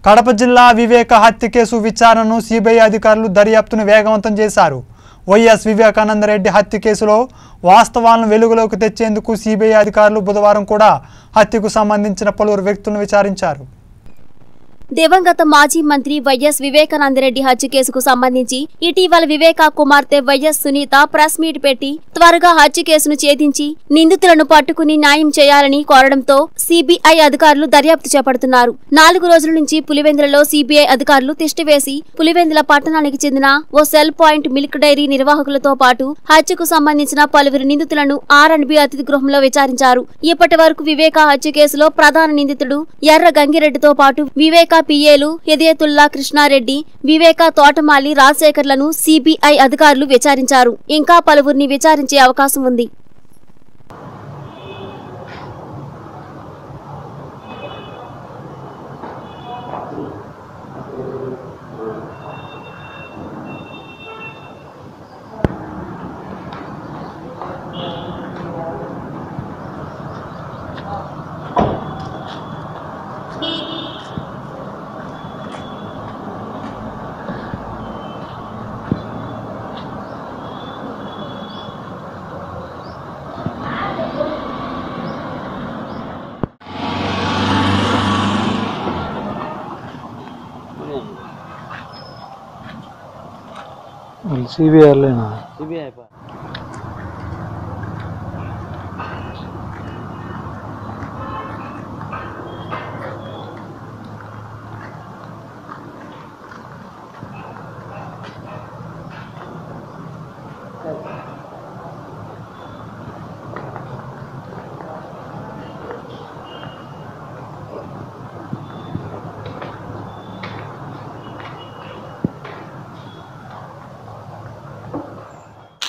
కడప జిల్లా వివేక హత్య కేసు విచారణను సిబిఐ అధికారులు దర్యాప్తును వేగవంతం చేశారు వైఎస్ వివేకానందరెడ్డి హత్య కేసులో వాస్తవాలను వెలుగులోకి తెచ్చేందుకు సిబిఐ అధికారులు బుధవారం కూడా హత్యకు సంబంధించిన పలువురు వ్యక్తులను విచారించారు దివంగత మాజీ మంత్రి వైఎస్ వివేకానందరెడ్డి హత్య కేసుకు సంబంధించి ఇటీవల వివేక కుమార్తె వైఎస్ సునీత ప్రెస్ మీట్ పెట్టి త్వరగా హత్య కేసును ఛేదించి నిందితులను పట్టుకుని న్యాయం చేయాలని కోరడంతో సిబిఐ అధికారులు దర్యాప్తు చేపడుతున్నారు నాలుగు రోజుల నుంచి పులివెందులలో సిబిఐ అధికారులు తిష్టవేసి పులివెందుల పట్టణానికి చెందిన ఓ సెల్ పాయింట్ మిల్క్ డైరీ నిర్వాహకులతో పాటు హత్యకు సంబంధించిన పలువురు నిందితులను ఆర్ అండ్ బి అతిథి గృహంలో విచారించారు ఇప్పటి వరకు వివేక హత్య కేసులో ప్రధాన నిందితుడు ఎర్ర గంగిరెడ్డితో పాటు వివేక పిఏలు హెదయతుల్లా కృష్ణారెడ్డి వివేక తోటమాలి రాజశేఖర్లను సిబిఐ అధికారులు విచారించారు ఇంకా పలువురిని విచారించే అవకాశం ఉంది సిబిఐలేనా సిబిఐ